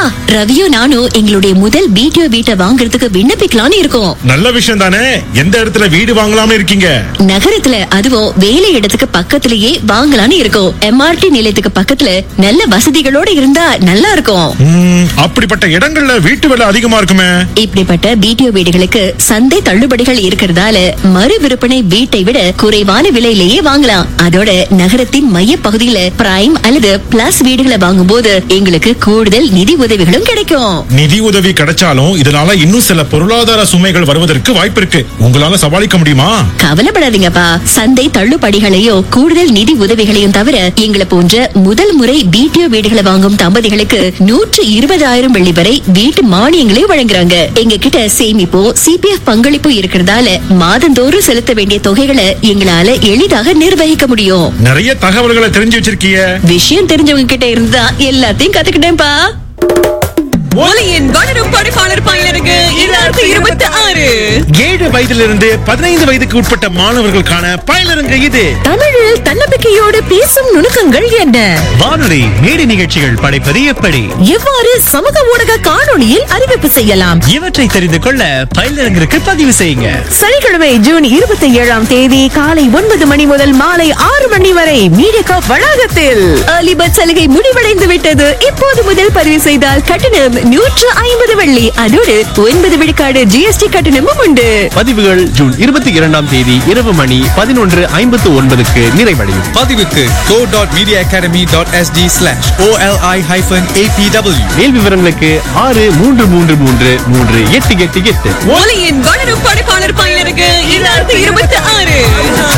ரவியும் நானும் எங்களுடைய முதல் பிடிஓ வீட்டை வாங்குறதுக்கு விண்ணப்பிக்கலாம்னு இருக்கோம் நல்ல விஷயம் தானே எந்த இடத்துல வீடு வாங்கலாம்னு இருக்கீங்க நகரத்துல அதுவும் வேலை இடத்துக்கு பக்கத்திலேயே வாங்கலாம்னு இருக்கோம் எம்ஆர்டி நிலையத்துக்கு பக்கத்துல நல்ல வசதிகளோட இருந்தா நல்லா இருக்கும் ம், அப்படிப்பட்ட இடங்கள்ல வீட்டு விலை அதிகமா இருக்குமே இப்படிப்பட்ட பிடிஓ வீடுகளுக்கு சந்தை தள்ளுபடிகள் இருக்கிறதால மறு விற்பனை வீட்டை விட குறைவான விலையிலேயே வாங்கலாம் அதோட நகரத்தின் மைய பகுதியில பிரைம் அல்லது பிளஸ் வீடுகளை வாங்கும்போது எங்களுக்கு கூடுதல் நிதி உதவிகளும் கிடைக்கும் நிதி உதவி கிடைச்சாலும் இதனால இன்னும் சில பொருளாதார சுமைகள் வருவதற்கு வாய்ப்பு இருக்கு உங்களால சமாளிக்க முடியுமா கவலைப்படாதீங்கப்பா சந்தை தள்ளுபடிகளையும் கூடுதல் நிதி உதவிகளையும் தவிர எங்களை போன்ற முதல் முறை பிடிஓ வீடுகளை வாங்கும் தம்பதிகளுக்கு நூற்று இருபதாயிரம் வெள்ளி வரை வீட்டு மானியங்களையும் வழங்குறாங்க எங்க கிட்ட சேமிப்போ சிபிஎஃப் பங்களிப்போ இருக்கிறதால மாதந்தோறும் செலுத்த வேண்டிய தொகைகளை எங்களால எளிதாக நிர்வகிக்க முடியும் நிறைய தகவல்களை தெரிஞ்சு வச்சிருக்கீங்க விஷயம் தெரிஞ்சவங்க கிட்ட இருந்தா எல்லாத்தையும் கத்துக்கிட்டேன்ப்பா ஒலியின் வளரும் படைப்பாளர் பயிலருக்கு இரண்டாயிரத்தி இருபத்தி ஆறு ஏழு வயதிலிருந்து பதினைந்து வயதுக்கு உட்பட்ட மாணவர்களுக்கான பயிலரங்கு இது தமிழில் தன்னம்பிக்கையோடு பேசும் நுணுக்கங்கள் என்ன வானொலி மேடை நிகழ்ச்சிகள் படைப்பது எப்படி எவ்வாறு சமூக ஊடக காணொளியில் அறிவிப்பு செய்யலாம் இவற்றை தெரிந்து கொள்ள பயிலரங்கிற்கு பதிவு செய்யுங்க சனிக்கிழமை ஜூன் இருபத்தி ஏழாம் தேதி காலை ஒன்பது மணி முதல் மாலை ஆறு மணி வரை மீடியா வளாகத்தில் அலிபத் சலுகை முடிவடைந்து விட்டது இப்போது முதல் பதிவு செய்தால் கட்டணம் நூற்று ஐம்பது வெள்ளி அதோடு ஒன்பது விழுக்காடு ஜிஎஸ்டி கட்டணமும் உண்டு பதிவுகள் ஜூன் இருபத்தி இரண்டாம் தேதி இரவு மணி பதினொன்று ஐம்பத்து ஒன்பதுக்கு நிறைவடையும் பதிவுக்கு go.mediaacademy.sd slash OLI hyphen APW மேல் விவரங்களுக்கு ஆறு மூன்று மூன்று மூன்று மூன்று எட்டு எட்டு எட்டு ஒலியின் வளரும் படைப்பாளர் பயிலருக்கு இரண்டாயிரத்தி இருபத்தி ஆறு